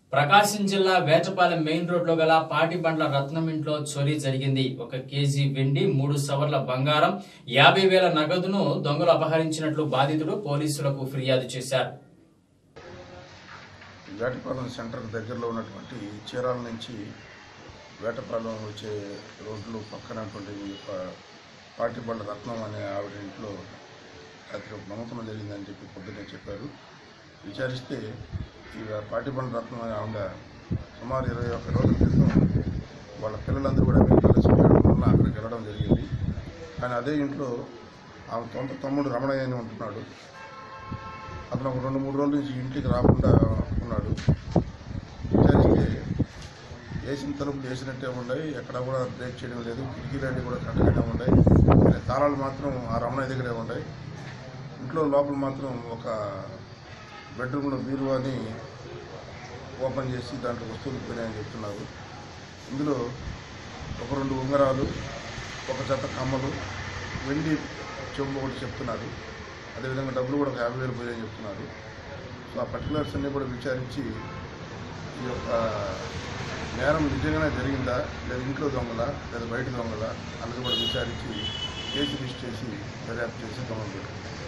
ప్రకాశం జిల్లా Vetapalem main road లో గల పాటిబండ్ల రత్నం ఇంట్లో చోరీ జరిగింది ఒక కేజీ వెండి మూడు సవర్ల బంగారం యాభై వేల నగదును దొంగలు అపహరించినట్లు బాధితుడు పోలీసులకు ఫిర్యాదు చేశారు వేటపాలెం సెంటర్ దగ్గరలో ఉన్నటువంటి చీరాల నుంచి వేటపాలెం వచ్చే రోడ్లు పక్కనటువంటి ప- పాటిబండ రత్నం అనే ఆవిడ ఇంట్లో రాత్రి ఒక దొంగతనం జరిగిందని చెప్పి పొద్దున్నే చెప్పారు విచారిస్తే ఈ పాటిబండ రత్నం అనే ఆవిడ సుమారు ఇరవై ఒక్క రోజుల క్రితం వాళ్ళ పిల్లలందరూ కూడా మెడికల్ చేయడం వల్ల అక్కడికి వెళ్ళడం జరిగింది కానీ అదే ఇంట్లో ఆమె సొంత తమ్ముడు రమణయ్య అని ఉంటున్నాడు అతను ఒక రెండు మూడు రోజుల నుంచి ఇంటికి రాకుండా ఉన్నాడు విచారిస్తే వేసిన తలుపులు వేసినట్టే ఉన్నాయి ఎక్కడ కూడా బ్రేక్ చేయడం లేదు కిటికీలన్నీ కూడా కట్టగానే ఉన్నాయి కానీ తాళాలు మాత్రం ఆ రమణయ్య దగ్గరే ఉన్నాయి ఇంట్లో లోపల మాత్రం ఒక బెడ్రూమ్లో బీరువాని ఓపెన్ చేసి దాంట్లో వస్తువులు పోయినాయని చెప్తున్నారు ఇందులో ఒక రెండు ఉంగరాలు ఒక జత కమ్మలు వెండి చెంబు ఒకటి చెప్తున్నారు అదేవిధంగా డబ్బులు కూడా ఒక యాభై వేలు పోయాయని చెప్తున్నారు సో ఆ పర్టికులర్స్ అన్ని కూడా విచారించి ఈ యొక్క నేరం నిజంగానే జరిగిందా లేదా ఇంట్లో దొంగల లేదా బయట దొంగల అన్నది కూడా విచారించి కేసు రిజిస్టర్ చేసి దర్యాప్తు చేసి దొంగలు పెట్టుకుంటారు